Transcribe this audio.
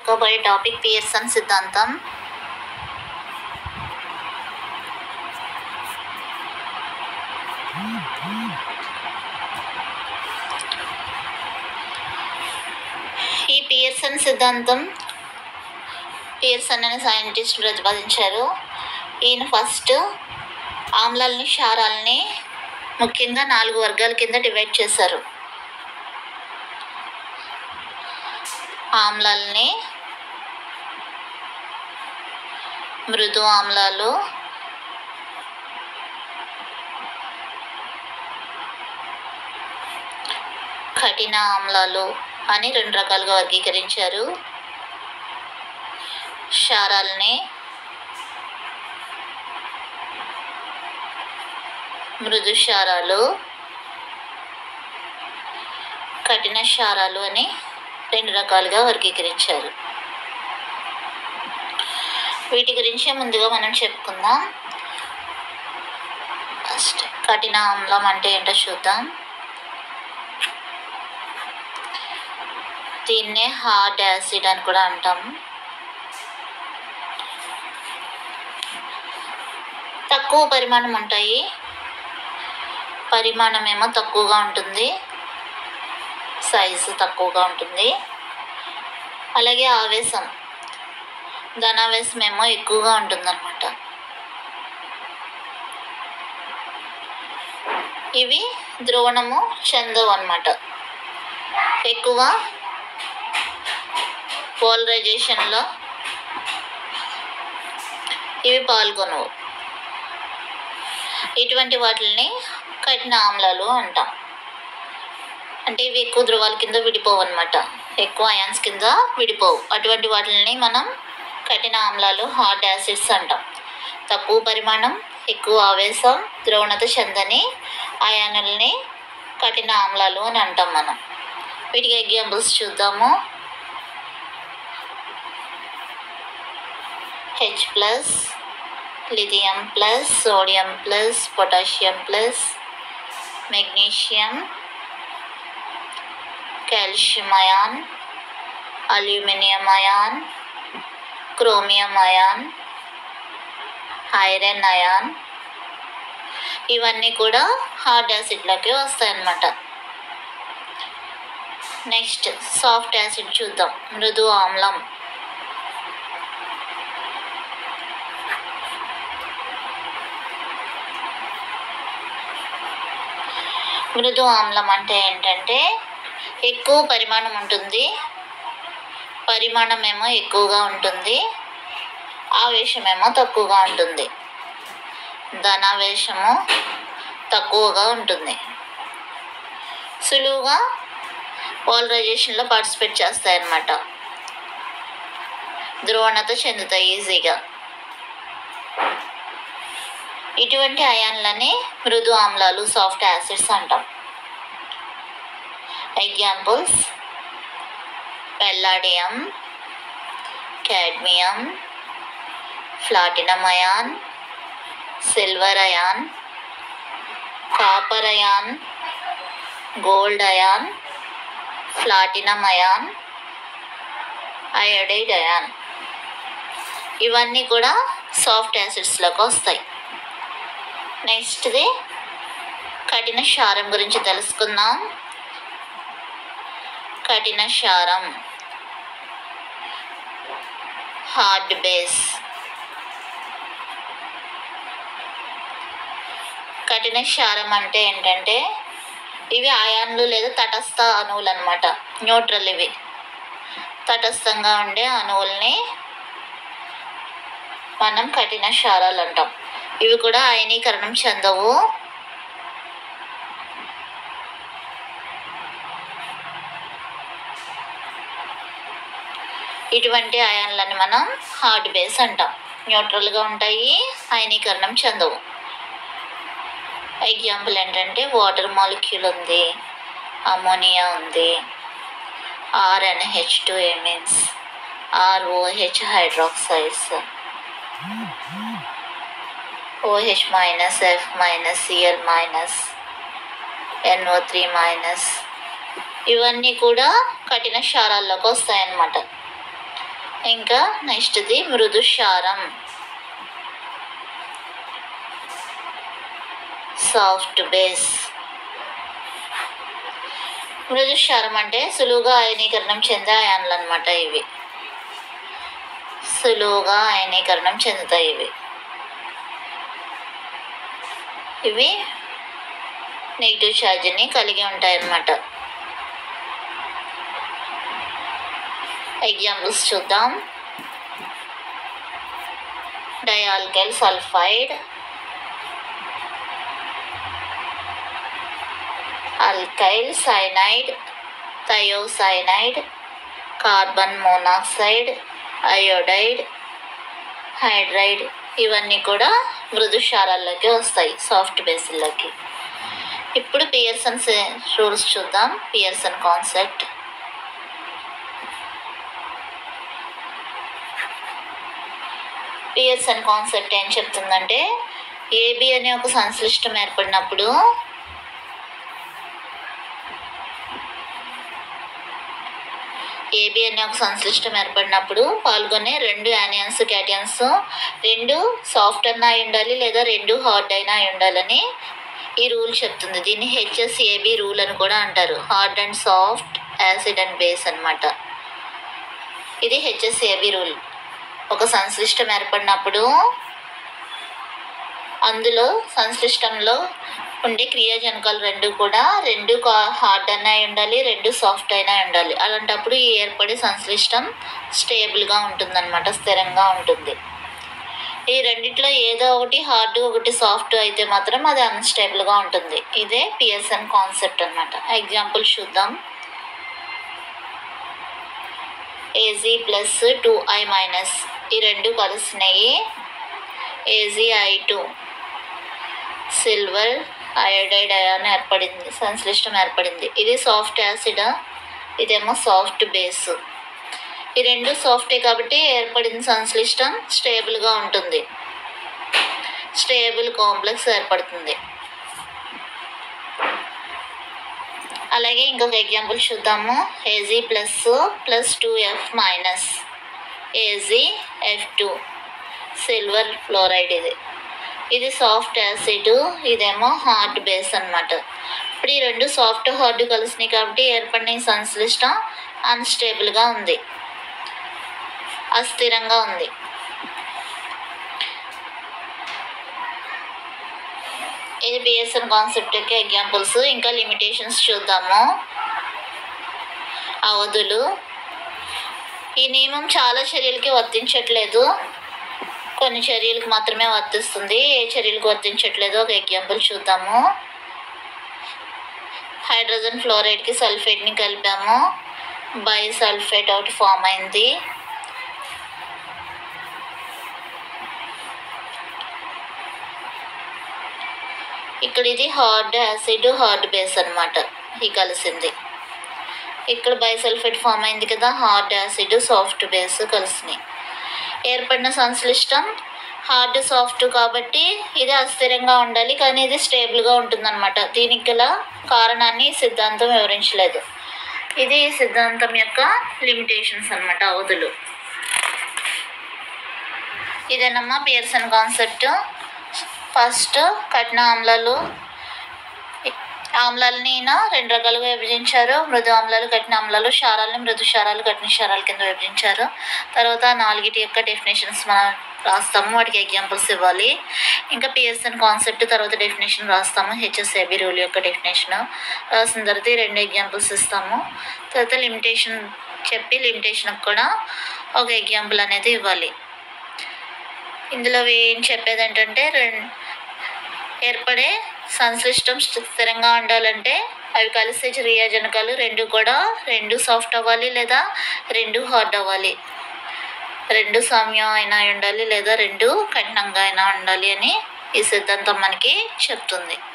చెప్పుకోబోయే topic Pearson సిద్ధాంతం ఈ పియర్సన్ సిద్ధాంతం పియర్సన్ అనే సైంటిస్ట్ ప్రతిపాదించారు ఈయన ఫస్ట్ ఆమ్లాలని క్షారాలని ముఖ్యంగా నాలుగు వర్గాల కింద డివైడ్ చేశారు ఆమ్లాలని మృదు ఆమ్లాలు కఠిన ఆమ్లాలు అని రెండు రకాలుగా వర్గీకరించారు క్షారాలని మృదు క్షారాలు కఠిన క్షారాలు అని రెండు రకాలుగా వర్గీకరించారు వీటి గురించే ముందుగా మనం చెప్పుకుందాం ఫస్ట్ కఠిన ఆమ్లం అంటే ఏంటో చూద్దాం దీన్నే హార్డ్ యాసిడ్ అని కూడా అంటాం తక్కువ పరిమాణం ఉంటాయి పరిమాణం ఏమో తక్కువగా ఉంటుంది సైజు తక్కువగా ఉంటుంది అలాగే ఆవేశం ధనావేశం ఏమో ఎక్కువగా ఉంటుందన్నమాట ఇవి ద్రోణము చెందవు అన్నమాట ఎక్కువ పోలరైజేషన్లో ఇవి పాల్గొనవు ఇటువంటి వాటిని కఠిన ఆమ్లాలు అంటాం అంటే ఇవి ఎక్కువ ధ్రువాల కింద విడిపోవు అనమాట ఎక్కువ అయాన్స్ కింద విడిపోవు అటువంటి వాటిని మనం కఠిన ఆమ్లాలు హార్డ్ యాసిడ్స్ అంటాం తక్కువ పరిమాణం ఎక్కువ ఆవేశం ద్రోణత చెందని అయానుల్ని కఠిన ఆమ్లాలు అని అంటాం మనం వీటికి ఎగ్జాంపుల్స్ చూద్దాము H plus lithium plus sodium plus potassium plus magnesium calcium ion aluminium ion chromium ion iron ion ఇవన్నీ కూడా హార్డ్ యాసిడ్లోకి వస్తాయన్నమాట నెక్స్ట్ సాఫ్ట్ యాసిడ్ చూద్దాం మృదు ఆమ్లం మృదు ఆమ్లం అంటే ఏంటంటే ఎక్కువ పరిమాణం ఉంటుంది పరిమాణం ఏమో ఎక్కువగా ఉంటుంది ఆవేశమేమో తక్కువగా ఉంటుంది ధనావేశము తక్కువగా ఉంటుంది సులువుగా పోలరైజేషన్లో పార్టిసిపేట్ చేస్తాయి అన్నమాట ధ్రువణత చెందుతాయి ఈజీగా ఇటువంటి అయాన్లని మృదు ఆమ్లాలు సాఫ్ట్ యాసిడ్స్ అంటాం examples palladium cadmium platinum ion silver ion copper ion gold ion platinum ion iodide ion ఇవన్నీ కూడా సాఫ్ట్ యాసిడ్స్లోకి వస్తాయి నెక్స్ట్ది కఠిన క్షారం గురించి తెలుసుకుందాం కఠిన క్షారం హార్డ్ బేస్ కఠిన క్షారం అంటే ఏంటంటే ఇవి ఆయాన్లు లేదా తటస్థ అణువులు అనమాట న్యూట్రల్ ఇవి తటస్థంగా ఉండే అణువుల్ని మనం కఠిన క్షారాలు అంటాం ఇవి కూడా అయనీకరణం చెందవు ఇటువంటి అయాన్లని మనం హార్డ్ బేస్ అంటాం న్యూట్రల్గా ఉంటాయి అయనీకరణం చెందవు ఎగ్జాంపుల్ ఏంటంటే వాటర్ మాలిక్యూల్ ఉంది అమోనియా ఉంది RNH two amines ROH hydroxides OH minus F minus CL minus NO three minus ఇవన్నీ కూడా కఠిన క్షారాల్లోకి వస్తాయన్నమాట ఇంకా నెక్స్ట్ది మృదు క్షారం సాఫ్ట్ బేస్ మృదు క్షారం అంటే సులువుగా అయనీకరణం చెందే అయాన్లు అనమాట ఇవి సులువుగా అయనీకరణం చెందుతాయి ఇవి ఇవి నెగిటివ్ ఛార్జ్ని కలిగి ఉంటాయి అన్నమాట ఎగ్జాంపుల్స్ చూద్దాం dialkyl sulphide alkyl cyanide thiocyanide carbon monoxide iodide hydride ఇవన్నీ కూడా మృదు క్షారాల్లోకి వస్తాయి సాఫ్ట్ బేసిల్లోకి ఇప్పుడు పియర్సన్ రూల్స్ చూద్దాం పియర్సన్ కాన్సెప్ట్ పియర్సన్ కాన్సెప్ట్ ఏం చెప్తుందంటే ఏబి అనే ఒక సంశ్లిష్టం ఏర్పడినప్పుడు ఏబి అనే ఒక సంశ్లిష్టం ఏర్పడినప్పుడు పాల్గొనే రెండు యానియన్స్ క్యాటియన్స్ రెండు సాఫ్ట్ అన్న అయి ఉండాలి లేదా రెండు హార్డ్ అయినా అయి ఉండాలని ఈ రూల్ చెప్తుంది దీన్ని హెచ్ఎస్ఏబి రూల్ అని కూడా అంటారు hard and soft acid and base అన్నమాట ఇది హెచ్ఎస్ఏబి రూల్ ఒక సంశ్లిష్టం ఏర్పడినప్పుడు అందులో సంశ్లిష్టంలో ఉండే క్రియాజనకాలు రెండు కూడా రెండు హార్డ్ అయినా అయి ఉండాలి రెండు సాఫ్ట్ అయినా అయి ఉండాలి అలాంటప్పుడు ఈ ఏర్పడే సంశ్లిష్టం స్టేబుల్గా ఉంటుందన్నమాట స్థిరంగా ఉంటుంది ఈ రెండిట్లో ఏదో ఒకటి హార్డ్ ఒకటి సాఫ్ట్ అయితే మాత్రం అది అన్స్టేబుల్గా ఉంటుంది ఇదే పిఎస్ఎన్ కాన్సెప్ట్ అన్నమాట ఎగ్జాంపుల్ చూద్దాం AG plus two I minus ఈ రెండు కలిసినాయి AG I two silver iodide ion ఏర్పడింది సంశ్లిష్టం ఏర్పడింది ఇది సాఫ్ట్ యాసిడ్ ఇదేమో సాఫ్ట్ బేస్ ఈ రెండు సాఫ్టే కాబట్టి ఏర్పడిన సంశ్లిష్టం స్టేబుల్గా ఉంటుంది స్టేబుల్ కాంప్లెక్స్ ఏర్పడుతుంది అలాగే ఇంకొక ఎగ్జాంపుల్ చూద్దాము AG plus plus two F minus AG F two silver fluoride ఇది ఇది సాఫ్ట్ యాసిడ్ ఇదేమో హార్డ్ బేస్ అన్నమాట ఇప్పుడు ఈ రెండు సాఫ్ట్ హార్డ్ కలిసినాయి కాబట్టి ఏర్పడిన ఈ సంశ్లిష్టం అన్స్టేబుల్గా ఉంది అస్థిరంగా ఉంది ఇది బిఎస్ఎన్ కాన్సెప్ట్ యొక్క ఎగ్జాంపుల్స్ ఇంకా లిమిటేషన్స్ చూద్దాము అవధులు ఈ నియమం చాలా చర్యలకి వర్తించట్లేదు కొన్ని చర్యలకు మాత్రమే వర్తిస్తుంది ఏ చర్యలకు వర్తించట్లేదు ఒక ఎగ్జాంపుల్ చూద్దాము హైడ్రోజన్ ఫ్లోరైడ్కి సల్ఫేట్ని కలిపాము బై సల్ఫేట్ ఒకటి ఫామ్ అయింది ఇక్కడ ఇది హార్డ్ యాసిడ్ హార్డ్ బేస్ అన్నమాట ఈ కలిసింది ఇక్కడ బైసల్ఫేట్ ఫామ్ అయింది కదా హార్డ్ యాసిడ్ సాఫ్ట్ బేస్ కలిసినాయి ఏర్పడిన సంశ్లిష్టం హార్డ్ సాఫ్ట్ కాబట్టి ఇది అస్థిరంగా ఉండాలి కానీ ఇది స్టేబుల్గా ఉంటుందన్నమాట దీనికి గల కారణాన్ని ఈ సిద్ధాంతం వివరించలేదు ఇది ఈ సిద్ధాంతం యొక్క లిమిటేషన్స్ అన్నమాట అవధులు ఇదేనమ్మా పియర్సన్ కాన్సెప్ట్ ఫస్ట్ కఠిన ఆమ్లాలు ఆమ్లాలని ఈయన రెండు రకాలుగా విభజించారు మృదు ఆమ్లాలు కఠిన ఆమ్లాలు క్షారాలని మృదు క్షారాలు కఠిన క్షారాల కింద విభజించారు తర్వాత ఆ నాలుగిటి యొక్క డెఫినేషన్స్ మనం రాస్తాము వాటికి ఎగ్జాంపుల్స్ ఇవ్వాలి ఇంకా పిఎస్ఎన్ కాన్సెప్ట్ తర్వాత డెఫినేషన్ రాస్తాము హెచ్ఎస్ఏబి రూల్ యొక్క డెఫినేషన్ రాసిన తర్వాత ఈ రెండు ఎగ్జాంపుల్స్ ఇస్తాము తర్వాత లిమిటేషన్ చెప్పి లిమిటేషన్కి కూడా ఒక ఎగ్జాంపుల్ అనేది ఇవ్వాలి ఇందులో ఏం చెప్పేది ఏంటంటే రెండు ఏర్పడే సంశ్లిష్టం స్థిరంగా ఉండాలంటే అవి కలిసే క్రియాజనకాలు రెండు కూడా రెండు సాఫ్ట్ అవ్వాలి లేదా రెండు హార్డ్ అవ్వాలి రెండు సౌమ్యం అయినా ఉండాలి లేదా రెండు కఠినంగా అయినా ఉండాలి అని ఈ సిద్ధాంతం మనకి చెప్తుంది